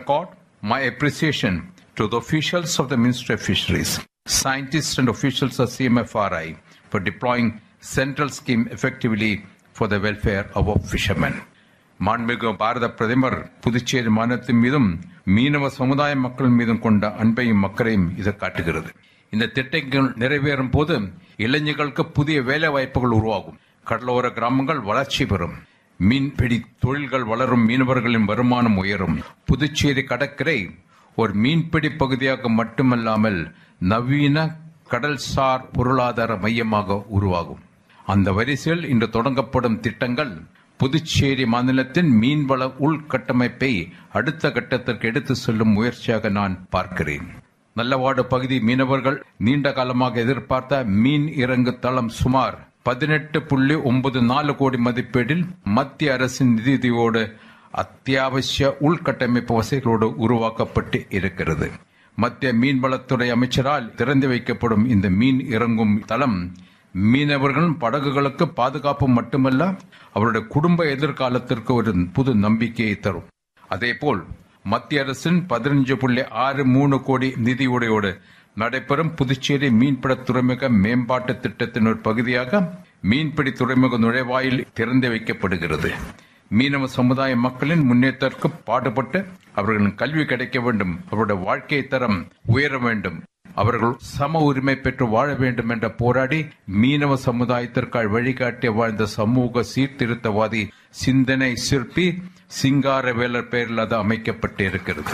record my appreciation to the officials of the Ministry of Fisheries, scientists and officials of CMFRI for deploying central scheme effectively for the welfare of our fishermen. மாண்புமிகு பாரத பிரதமர் புதுச்சேரி மாநிலத்தின் மீதும் மீனவ சமுதாய மக்கள் மீதும் கொண்ட அன்பையும் மக்களையும் இது காட்டுகிறது இந்த திட்டங்கள் நிறைவேறும் போது இளைஞர்களுக்கு புதிய வேலை வாய்ப்புகள் உருவாகும் கடலோர கிராமங்கள் வளர்ச்சி பெறும் மீன்பிடி தொழில்கள் வளரும் மீனவர்களின் வருமானம் உயரும் புதுச்சேரி கடற்கரை ஒரு மீன்பிடி பகுதியாக மட்டுமல்லாமல் நவீன கடல்சார் பொருளாதார மையமாக உருவாகும் அந்த வரிசையில் இன்று தொடங்கப்படும் திட்டங்கள் புதுச்சேரி மாநிலத்தின் மீன்வள உள்கட்டமைப்பை அடுத்த கட்டத்திற்கு எடுத்து செல்லும் முயற்சியாக நான் பார்க்கிறேன் நல்லவாடு பகுதி மீனவர்கள் நீண்ட காலமாக எதிர்பார்த்த மீன் இறங்கு தளம் சுமார் பதினெட்டு புள்ளி ஒன்பது நாலு கோடி மதிப்பீட்டில் மத்திய அரசின் நிதியுதவியோடு அத்தியாவசிய உள்கட்டமைப்பு வசதிகளோடு உருவாக்கப்பட்டு இருக்கிறது மத்திய மீன்வளத்துறை அமைச்சரால் திறந்து வைக்கப்படும் இந்த மீன் இறங்கும் தளம் மீனவர்கள் படகுகளுக்கு பாதுகாப்பு மட்டுமல்ல அவருடைய குடும்ப எதிர்காலத்திற்கு ஒரு புது நம்பிக்கையை தரும் அதேபோல் மத்திய அரசின் பதினஞ்சு புள்ளி ஆறு மூணு கோடி நிதியுடையோடு நடைபெறும் புதுச்சேரி மீன்பிட துறைமுக மேம்பாட்டு திட்டத்தின் ஒரு பகுதியாக மீன்பிடி துறைமுக நுழைவாயில் திறந்து வைக்கப்படுகிறது மீனவ சமுதாய மக்களின் முன்னேற்றத்திற்கு பாடுபட்டு அவர்களின் கல்வி கிடைக்க வேண்டும் அவருடைய வாழ்க்கை தரம் உயர வேண்டும் அவர்கள் சம உரிமை பெற்று வாழ வேண்டும் என்ற போராடி மீனவ சமுதாயத்திற்காக வழிகாட்டி வாழ்ந்த சமூக சீர்திருத்தவாதி சிந்தனை சிற்பி சிங்காரவேலர் பெயரில் அது அமைக்கப்பட்டு இருக்கிறது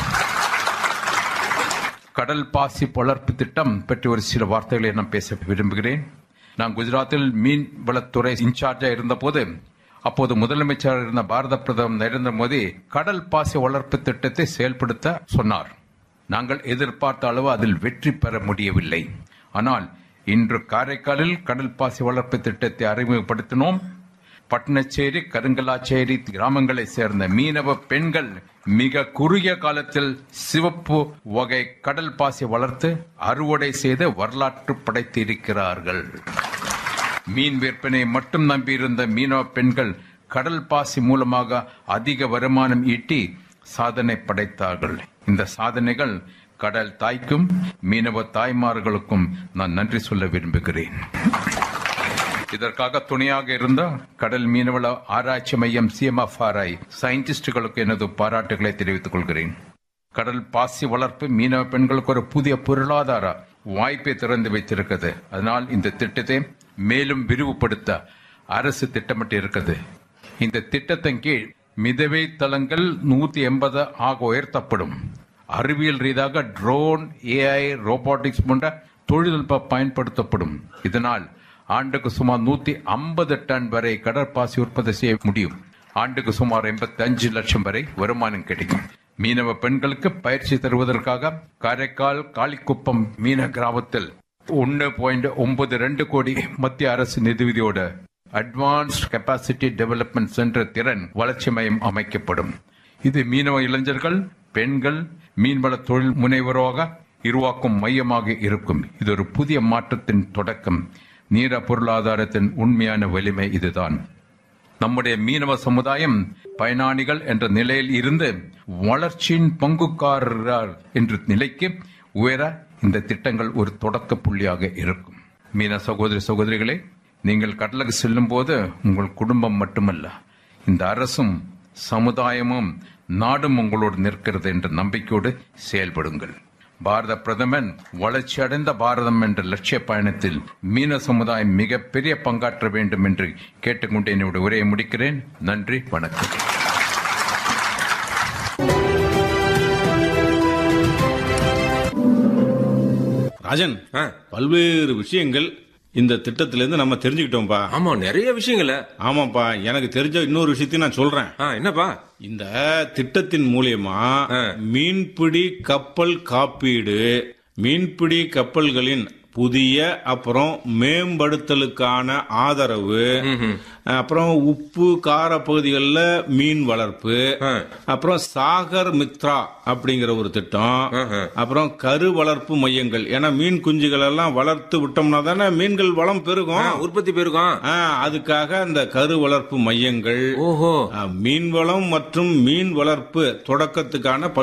கடல் பாசி வளர்ப்பு திட்டம் பற்றி ஒரு சில வார்த்தைகளை நான் பேச விரும்புகிறேன் நான் குஜராத்தில் மீன் வளத்துறை இன்சார்ஜா இருந்தபோது அப்போது முதலமைச்சர் இருந்த பாரத பிரதமர் நரேந்திர மோடி கடல் பாசி வளர்ப்பு திட்டத்தை செயல்படுத்த சொன்னார் நாங்கள் எதிர்பார்த்த அளவு அதில் வெற்றி பெற முடியவில்லை ஆனால் இன்று காரைக்காலில் கடல் பாசி வளர்ப்பு திட்டத்தை அறிமுகப்படுத்தினோம் பட்டணச்சேரி கருங்கலாச்சேரி கிராமங்களை சேர்ந்த மீனவ பெண்கள் மிக குறுகிய காலத்தில் சிவப்பு வகை கடல் பாசி வளர்த்து அறுவடை செய்து வரலாற்று படைத்திருக்கிறார்கள் மீன் விற்பனை மட்டும் நம்பியிருந்த மீனவ பெண்கள் கடல் பாசி மூலமாக அதிக வருமானம் ஈட்டி சாதனை படைத்தார்கள் இந்த சாதனைகள் கடல் தாய்க்கும் மீனவ தாய்மார்களுக்கும் நான் நன்றி சொல்ல விரும்புகிறேன் இதற்காக துணையாக இருந்த கடல் மீனவள ஆராய்ச்சி மையம் சிஎம்எஃப்ஆர்ஐ சயின்டிஸ்டுகளுக்கு எனது பாராட்டுகளை தெரிவித்துக் கொள்கிறேன் கடல் பாசி வளர்ப்பு மீனவ பெண்களுக்கு ஒரு புதிய பொருளாதார வாய்ப்பை திறந்து வைத்திருக்கிறது அதனால் இந்த திட்டத்தை மேலும் விரிவுபடுத்த அரசு திட்டமிட்டு இருக்கிறது இந்த திட்டத்தின் கீழ் மிதவை தளங்கள் நூத்தி எண்பது ஆக உயர்த்தப்படும் அறிவியல் ரீதியாக ட்ரோன் ஏஐ ரோபோட்டிக்ஸ் போன்ற தொழில்நுட்பம் பயன்படுத்தப்படும் இதனால் ஆண்டுக்கு சுமார் நூத்தி ஐம்பது டன் வரை கடற்பாசி உற்பத்தி செய்ய முடியும் ஆண்டுக்கு சுமார் எண்பத்தி அஞ்சு லட்சம் வரை வருமானம் கிடைக்கும் மீனவ பெண்களுக்கு பயிற்சி தருவதற்காக காரைக்கால் காளிக்குப்பம் மீன கிராமத்தில் ஒன்னு பாயிண்ட் ஒன்பது ரெண்டு கோடி மத்திய அரசு நிதியுதவியோடு அட்வான்ஸ்ட் கெப்பாசிட்டி டெவலப்மெண்ட் சென்டர் திறன் வளர்ச்சி மையம் அமைக்கப்படும் இது மீனவ இளைஞர்கள் பெண்கள் மீன்வள தொழில் முனைவராக உருவாக்கும் மையமாக இருக்கும் இது ஒரு புதிய மாற்றத்தின் தொடக்கம் நீர பொருளாதாரத்தின் உண்மையான வலிமை இதுதான் நம்முடைய மீனவ சமுதாயம் பயனாளிகள் என்ற நிலையில் இருந்து வளர்ச்சியின் பங்குக்காரர் என்ற நிலைக்கு உயர இந்த திட்டங்கள் ஒரு தொடக்க புள்ளியாக இருக்கும் மீன சகோதரி சகோதரிகளே நீங்கள் கடலுக்கு செல்லும் போது உங்கள் குடும்பம் மட்டுமல்ல இந்த அரசும் சமுதாயமும் நாடும் உங்களோடு நிற்கிறது என்ற நம்பிக்கையோடு செயல்படுங்கள் பாரத பிரதமன் வளர்ச்சியடைந்த பாரதம் என்ற லட்சிய பயணத்தில் மீன சமுதாயம் மிகப்பெரிய பங்காற்ற வேண்டும் என்று கேட்டுக்கொண்டு என்னுடைய உரையை முடிக்கிறேன் நன்றி வணக்கம் ராஜன் ஆ. பல்வேறு விஷயங்கள் இந்த திட்டத்திலிருந்து நம்ம தெரிஞ்சுக்கிட்டோம்ப்பா ஆமா நிறைய விஷயங்கள ஆமாப்பா எனக்கு தெரிஞ்ச இன்னொரு விஷயத்தையும் நான் சொல்றேன் ஆ என்னப்பா இந்த திட்டத்தின் மூலியமா ஆ. மீன்பிடி கப்பல் காப்பீடு மீன்பிடி கப்பல்களின் புதிய அப்புறம் மேம்படுத்தலுக்கான ஆதரவு அப்புறம் உப்பு கார பகுதிகளில் மீன் வளர்ப்பு ஆ. அப்புறம் சாகர் மித்ரா அப்படிங்கிற ஒரு திட்டம் ஆஹா. அப்புறம் கரு வளர்ப்பு மையங்கள் ஏன்னா மீன் குஞ்சுகள் எல்லாம் வளர்த்து விட்டோம்னா தானே மீன்கள் வளம் ஆ, பெருகும் உற்பத்தி பெருகும் ஆ, அதுக்காக இந்த கரு வளர்ப்பு மையங்கள் ஓஹோ ஆ, மீன் வளம் மற்றும் மீன் வளர்ப்பு தொடக்கத்துக்கான